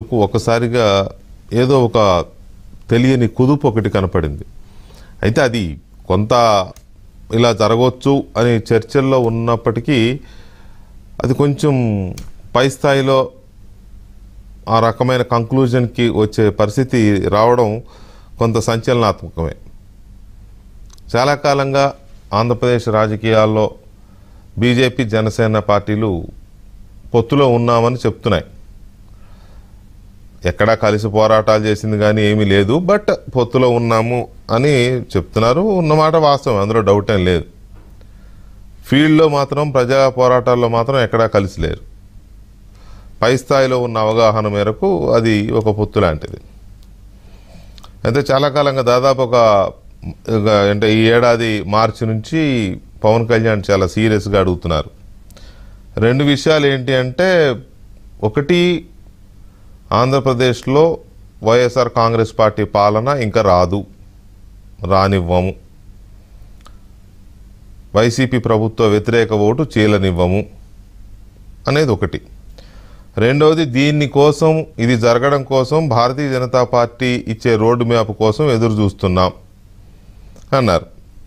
నాయకులకు ఒకసారిగా ఏదో ఒక తెలియని కుదుపు ఒకటి కనపడింది అయితే అది కొంత ఇలా జరగవచ్చు అనే చర్చల్లో ఉన్నప్పటికీ అది కొంచెం పై స్థాయిలో ఆ రకమైన కంక్లూజన్కి వచ్చే పరిస్థితి రావడం కొంత సంచలనాత్మకమే చాలా కాలంగా ఆంధ్రప్రదేశ్ రాజకీయాల్లో బీజేపీ జనసేన పార్టీలు పొత్తులో ఉన్నామని చెప్తున్నాయి ఎక్కడా కలిసి పోరాటాలు చేసింది కానీ ఏమీ లేదు బట్ పొత్తులో ఉన్నాము అని చెప్తున్నారు ఉన్నమాట వాస్తవం అందులో డౌట్ ఏం లేదు ఫీల్డ్లో మాత్రం ప్రజా పోరాటాల్లో మాత్రం ఎక్కడా కలిసి లేరు పై స్థాయిలో ఉన్న అవగాహన మేరకు అది ఒక పొత్తు లాంటిది అయితే చాలా కాలంగా దాదాపు ఒక ఒక అంటే ఈ ఏడాది మార్చి నుంచి పవన్ కళ్యాణ్ చాలా సీరియస్గా అడుగుతున్నారు రెండు విషయాలు ఏంటి అంటే ఒకటి ఆంధ్రప్రదేశ్లో వైఎస్ఆర్ కాంగ్రెస్ పార్టీ పాలన ఇంకా రాదు రానివ్వము వైసీపీ ప్రభుత్వ వ్యతిరేక ఓటు చీలనివ్వము అనేది ఒకటి రెండవది దీన్ని కోసం ఇది జరగడం కోసం భారతీయ జనతా పార్టీ ఇచ్చే రోడ్డు మ్యాప్ కోసం ఎదురు చూస్తున్నాం అన్నారు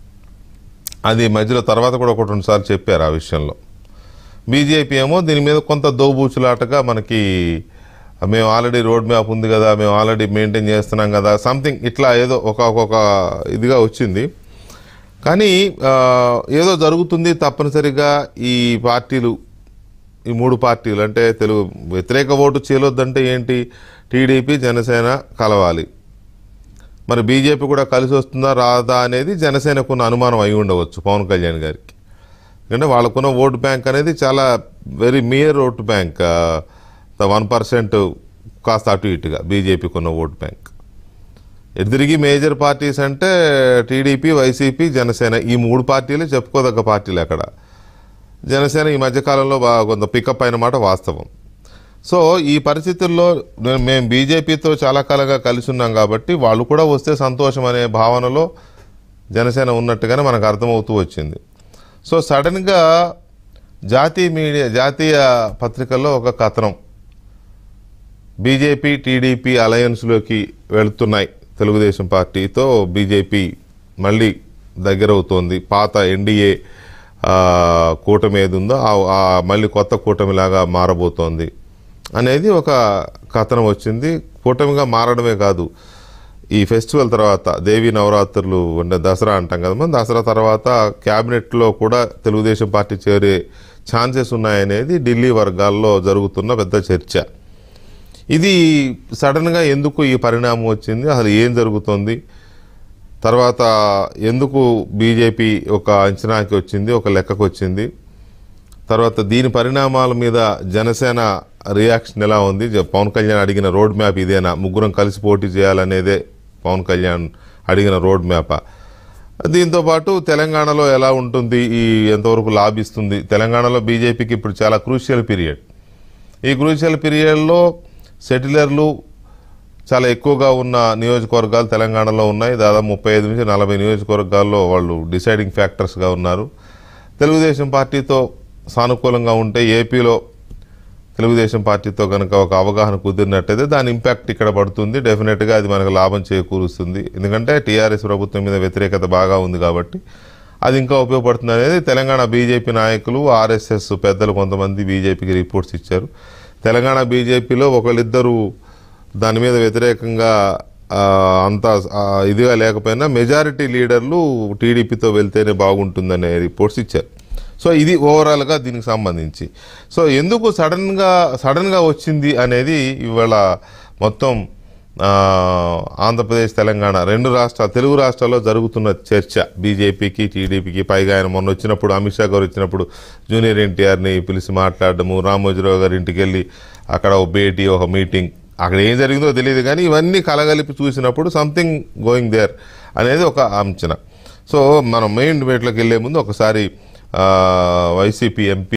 అది మధ్యలో తర్వాత కూడా ఒకటి రెండు సార్లు చెప్పారు ఆ విషయంలో బీజేపీ ఏమో దీని మీద కొంత దోబూచులాటగా మనకి మేము ఆల్రెడీ రోడ్ మ్యాప్ ఉంది కదా మేము ఆల్రెడీ మెయింటైన్ చేస్తున్నాం కదా సంథింగ్ ఇట్లా ఏదో ఒక ఒక్కొక్క ఇదిగా వచ్చింది కానీ ఆ, ఏదో జరుగుతుంది తప్పనిసరిగా ఈ పార్టీలు ఈ మూడు పార్టీలు అంటే తెలుగు వ్యతిరేక ఓటు చేయలొద్దంటే ఏంటి టీడీపీ జనసేన కలవాలి మరి బీజేపీ కూడా కలిసి వస్తుందా రాదా అనేది జనసేనకున్న అనుమానం అయి ఉండవచ్చు పవన్ కళ్యాణ్ గారికి ఎందుకంటే వాళ్ళకున్న ఓటు బ్యాంక్ అనేది చాలా very mere vote bank one percent కాస్త అటు ఇటుగా బీజేపీకి ఉన్న ఓటు బ్యాంక్ ఎటు తిరిగి మేజర్ పార్టీస్ అంటే టీడీపీ వైసీపీ జనసేన ఈ మూడు పార్టీలు చెప్పుకోదగ్గ పార్టీలు అక్కడ జనసేన ఈ మధ్యకాలంలో బాగా కొంత పికప్ అయిన మాట వాస్తవం సో ఈ పరిస్థితుల్లో నే- మేము బీజేపీతో చాలా కాలంగా కలిసి ఉన్నాం కాబట్టి వాళ్ళు కూడా వస్తే సంతోషం అనే భావనలో జనసేన ఉన్నట్టుగానే మనకు అర్థమవుతూ వచ్చింది సో సడన్గా జాతీయ మీడియా జాతీయ పత్రికల్లో ఒక కథనం బీజేపీ టీడీపీ అలయన్స్లోకి వెళుతున్నాయి తెలుగుదేశం పార్టీతో బీజేపీ మళ్ళీ దగ్గర అవుతోంది పాత ఎన్డీఏ కూటమి ఏది ఉందో ఆ- ఆ మళ్ళీ కొత్త కూటమిలాగా మారబోతోంది అనేది ఒక కథనం వచ్చింది కూటమిగా మారడమే కాదు ఈ ఫెస్టివల్ తర్వాత దేవీ నవరాత్రులు అంటే దసరా అంటాం కదా మనం దసరా తర్వాత క్యాబినెట్లో కూడా తెలుగుదేశం పార్టీ చేరే ఛాన్సెస్ ఉన్నాయనేది ఢిల్లీ వర్గాల్లో జరుగుతున్న పెద్ద చర్చ ఇది సడన్గా ఎందుకు ఈ పరిణామం వచ్చింది అసలు ఏం జరుగుతుంది తర్వాత ఎందుకు బీజేపీ ఒక అంచనాకి వచ్చింది ఒక లెక్కకు వచ్చింది తర్వాత దీని పరిణామాల మీద జనసేన రియాక్షన్ ఎలా ఉంది జ- పవన్ కళ్యాణ్ అడిగిన రోడ్ మ్యాప్ ఇదేనా ముగ్గురం కలిసి పోటీ చేయాలనేదే పవన్ కళ్యాణ్ అడిగిన రోడ్ మ్యాపా దీంతో పాటు తెలంగాణలో ఎలా ఉంటుంది ఈ ఎంతవరకు లాభిస్తుంది తెలంగాణలో బీజేపీకి ఇప్పుడు చాలా క్రూషియల్ పీరియడ్ ఈ క్రూషియల్ పీరియడ్లో సెటిలర్లు చాలా ఎక్కువగా ఉన్న నియోజకవర్గాలు తెలంగాణలో ఉన్నాయి దాదాపు ముప్పై ఐదు నుంచి నలభై నియోజకవర్గాల్లో వాళ్ళు డిసైడింగ్ ఫ్యాక్టర్స్గా ఉన్నారు తెలుగుదేశం పార్టీతో సానుకూలంగా ఉంటే ఏపీలో తెలుగుదేశం పార్టీతో కనుక ఒక అవగాహన కుదిరినట్టయితే దాని ఇంపాక్ట్ ఇక్కడ పడుతుంది డెఫినెట్గా అది మనకు లాభం చేకూరుస్తుంది ఎందుకంటే టీఆర్ఎస్ ప్రభుత్వం మీద వ్యతిరేకత బాగా ఉంది కాబట్టి అది ఇంకా ఉపయోగపడుతుంది అనేది తెలంగాణ బీజేపీ నాయకులు ఆర్ఎస్ఎస్ పెద్దలు కొంతమంది బీజేపీకి రిపోర్ట్స్ ఇచ్చారు తెలంగాణ బీజేపీలో ఒకళ్ళిద్దరు దాని మీద వ్యతిరేకంగా ఆ, అంత ఆ, ఇదిగా లేకపోయినా మెజారిటీ లీడర్లు టీడీపీతో వెళ్తేనే బాగుంటుందనే రిపోర్ట్స్ ఇచ్చారు సో ఇది ఓవరాల్గా దీనికి సంబంధించి సో ఎందుకు సడన్గా సడన్గా వచ్చింది అనేది ఇవాళ మొత్తం ఆ, ఆంధ్రప్రదేశ్ తెలంగాణ రెండు రాష్ట్రాలు తెలుగు రాష్ట్రాల్లో జరుగుతున్న చర్చ బీజేపీకి టీడీపీకి పైగా ఆయన మొన్న వచ్చినప్పుడు అమిత్ షా గారు వచ్చినప్పుడు జూనియర్ ఎన్టీఆర్ని పిలిచి మాట్లాడడము రామోజీరావు గారి ఇంటికి వెళ్ళి అక్కడ ఒక భేటీ ఒక మీటింగ్ అక్కడ ఏం జరిగిందో తెలియదు కానీ ఇవన్నీ కలగలిపి చూసినప్పుడు సంథింగ్ గోయింగ్ దేర్ అనేది ఒక అంచనా సో మనం మెయిన్ డిబేట్లోకి వెళ్ళే ముందు ఒకసారి ఆ, వైసీపీ ఎంపీ